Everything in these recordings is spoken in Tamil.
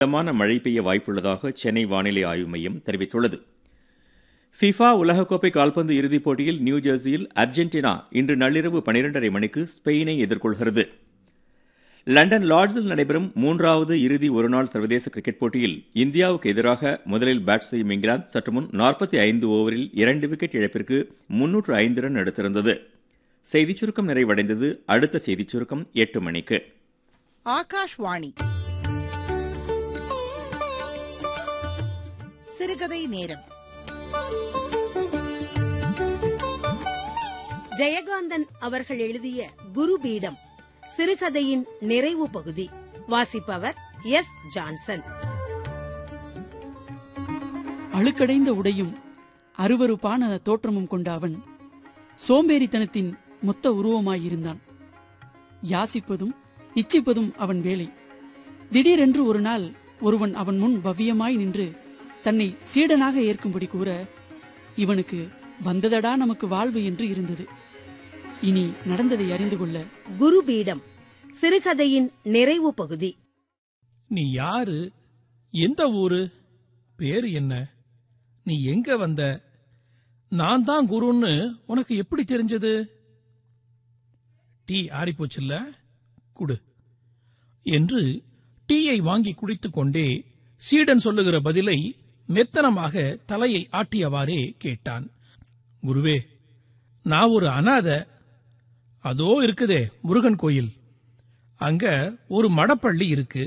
மிதமான மழை பெய்ய வாய்ப்புள்ளதாக சென்னை வானிலை ஆய்வு மையம் தெரிவித்துள்ளது ஃபிஃபா உலகக்கோப்பை கால்பந்து இறுதிப் போட்டியில் நியூ ஜெர்சியில் அர்ஜென்டினா இன்று நள்ளிரவு பனிரெண்டரை மணிக்கு ஸ்பெயினை எதிர்கொள்கிறது லண்டன் லார்ட்ஸில் நடைபெறும் மூன்றாவது இறுதி ஒருநாள் சர்வதேச கிரிக்கெட் போட்டியில் இந்தியாவுக்கு எதிராக முதலில் பேட் செய்யும் இங்கிலாந்து சற்று முன் நாற்பத்தி ஐந்து ஓவரில் இரண்டு விக்கெட் இழப்பிற்கு முன்னூற்று ஐந்து ரன் எடுத்திருந்தது செய்திச் சுருக்கம் நிறைவடைந்தது அடுத்த செய்திச் சுருக்கம் எட்டு மணிக்கு ஆகாஷ்வாணி சிறுகதை நேரம் ஜெயகாந்தன் அவர்கள் எழுதிய குருபீடம் சிறுகதையின் நிறைவு பகுதி வாசிப்பவர் எஸ் ஜான்சன் அழுக்கடைந்த உடையும் அருவருப்பான தோற்றமும் கொண்ட அவன் சோம்பேறித்தனத்தின் மொத்த உருவமாயிருந்தான் யாசிப்பதும் இச்சிப்பதும் அவன் வேலை திடீரென்று ஒரு நாள் ஒருவன் அவன் முன் பவ்யமாய் நின்று தன்னை சீடனாக ஏற்கும்படி கூற இவனுக்கு வந்ததடா நமக்கு வாழ்வு என்று இருந்தது இனி நடந்ததை அறிந்து கொள்ள குருபீடம் சிறுகதையின் நிறைவு பகுதி நீ யாரு எந்த ஊரு பேரு என்ன நீ எங்க வந்த நான் தான் குருன்னு உனக்கு எப்படி தெரிஞ்சது டீ ஆறிப்போச்சுல்ல குடு என்று டீயை வாங்கி குடித்துக் கொண்டே சீடன் சொல்லுகிற பதிலை மெத்தனமாக தலையை ஆட்டியவாறே கேட்டான் குருவே நான் ஒரு அனாத அதோ இருக்குதே முருகன் கோயில் அங்க ஒரு மடப்பள்ளி இருக்கு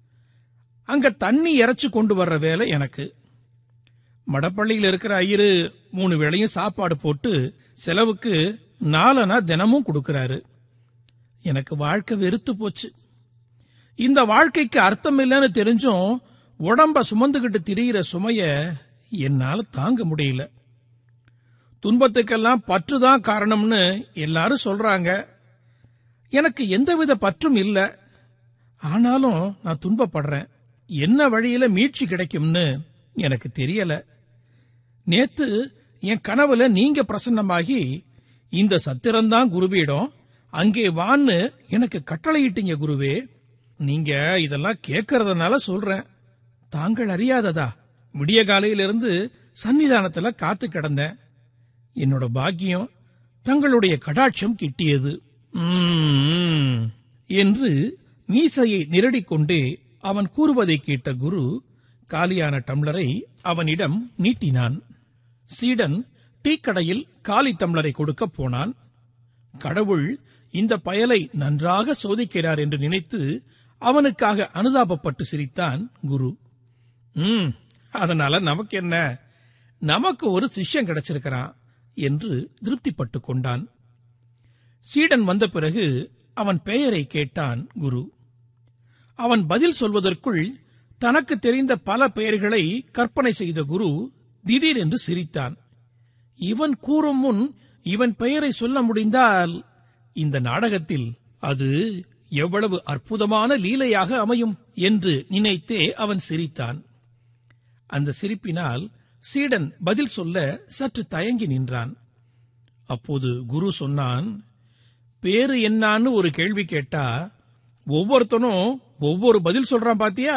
அங்க தண்ணி இறைச்சு கொண்டு வர்ற வேலை எனக்கு மடப்பள்ளியில் இருக்கிற ஐயரு மூணு வேளையும் சாப்பாடு போட்டு செலவுக்கு நாலனா தினமும் கொடுக்கறாரு எனக்கு வாழ்க்கை வெறுத்து போச்சு இந்த வாழ்க்கைக்கு அர்த்தம் இல்லைன்னு தெரிஞ்சும் உடம்ப சுமந்துகிட்டு திரியிற சுமைய என்னால தாங்க முடியல துன்பத்துக்கெல்லாம் பற்றுதான் காரணம்னு எல்லாரும் சொல்றாங்க எனக்கு எந்தவித பற்றும் இல்ல ஆனாலும் நான் துன்பப்படுறேன் என்ன வழியில மீட்சி கிடைக்கும்னு எனக்கு தெரியல நேத்து என் கனவுல நீங்க பிரசன்னமாகி இந்த சத்திரம்தான் குருபீடம் அங்கே வான்னு எனக்கு கட்டளையிட்டீங்க குருவே நீங்க இதெல்லாம் கேட்கறதுனால சொல்றேன் தாங்கள் அறியாததா விடிய காலையிலிருந்து சன்னிதானத்துல காத்து கிடந்தேன் என்னோட பாக்கியம் தங்களுடைய கடாட்சம் கிட்டியது "ம்ம்" என்று மீசையை நிரடிக்கொண்டே அவன் கூறுவதை கேட்ட குரு காலியான டம்ளரை அவனிடம் நீட்டினான் சீடன் டீக்கடையில் காலி டம்ளரை கொடுக்கப் போனான் கடவுள் இந்த பயலை நன்றாக சோதிக்கிறார் என்று நினைத்து அவனுக்காக அனுதாபப்பட்டு சிரித்தான் குரு ம் அதனால நமக்கு என்ன நமக்கு ஒரு சிஷ்யன் கிடைச்சிருக்கிறான் என்று திருப்திப்பட்டுக் கொண்டான் சீடன் வந்த பிறகு அவன் பெயரை கேட்டான் குரு அவன் பதில் சொல்வதற்குள் தனக்கு தெரிந்த பல பெயர்களை கற்பனை செய்த குரு திடீரென்று சிரித்தான் இவன் கூறும் முன் இவன் பெயரை சொல்ல முடிந்தால் இந்த நாடகத்தில் அது எவ்வளவு அற்புதமான லீலையாக அமையும் என்று நினைத்தே அவன் சிரித்தான் அந்த சிரிப்பினால் சீடன் பதில் சொல்ல சற்று தயங்கி நின்றான் அப்போது குரு சொன்னான் பேரு என்னான்னு ஒரு கேள்வி கேட்டா ஒவ்வொருத்தனும் ஒவ்வொரு பதில் சொல்றான் பாத்தியா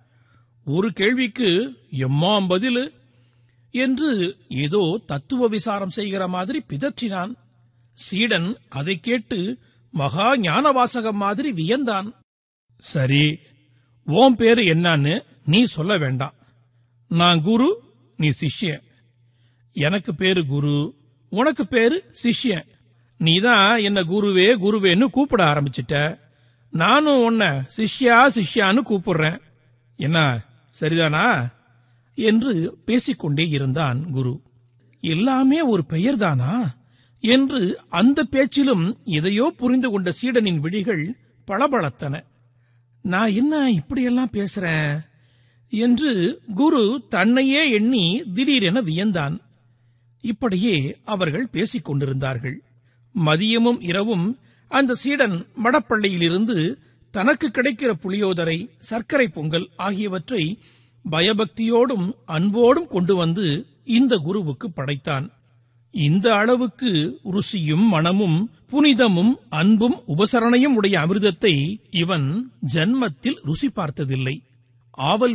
ஒரு கேள்விக்கு எம்மாம் பதிலு என்று ஏதோ தத்துவ விசாரம் செய்கிற மாதிரி பிதற்றினான் சீடன் அதை கேட்டு மகா ஞானவாசகம் மாதிரி வியந்தான் சரி ஓம் பேரு என்னன்னு நீ சொல்ல வேண்டாம் நான் குரு நீ சிஷ்யன் எனக்கு பேரு குரு உனக்கு பேரு சிஷ்யன் நீதான் என்ன குருவே குருவேன்னு கூப்பிட ஆரம்பிச்சிட்ட நானும் உன்ன சிஷ்யா சிஷ்யான்னு கூப்பிடுறேன் என்ன சரிதானா என்று பேசிக்கொண்டே இருந்தான் குரு எல்லாமே ஒரு பெயர்தானா என்று அந்த பேச்சிலும் எதையோ புரிந்து கொண்ட சீடனின் விழிகள் பளபளத்தன நான் என்ன இப்படியெல்லாம் பேசுறேன் என்று குரு தன்னையே எண்ணி திடீரென வியந்தான் இப்படியே அவர்கள் பேசிக் கொண்டிருந்தார்கள் மதியமும் இரவும் அந்த சீடன் மடப்பள்ளியிலிருந்து தனக்கு கிடைக்கிற புளியோதரை சர்க்கரை பொங்கல் ஆகியவற்றை பயபக்தியோடும் அன்போடும் கொண்டு வந்து இந்த குருவுக்கு படைத்தான் இந்த அளவுக்கு ருசியும் மணமும் புனிதமும் அன்பும் உபசரணையும் உடைய அமிர்தத்தை இவன் ஜன்மத்தில் ருசி பார்த்ததில்லை ஆவல்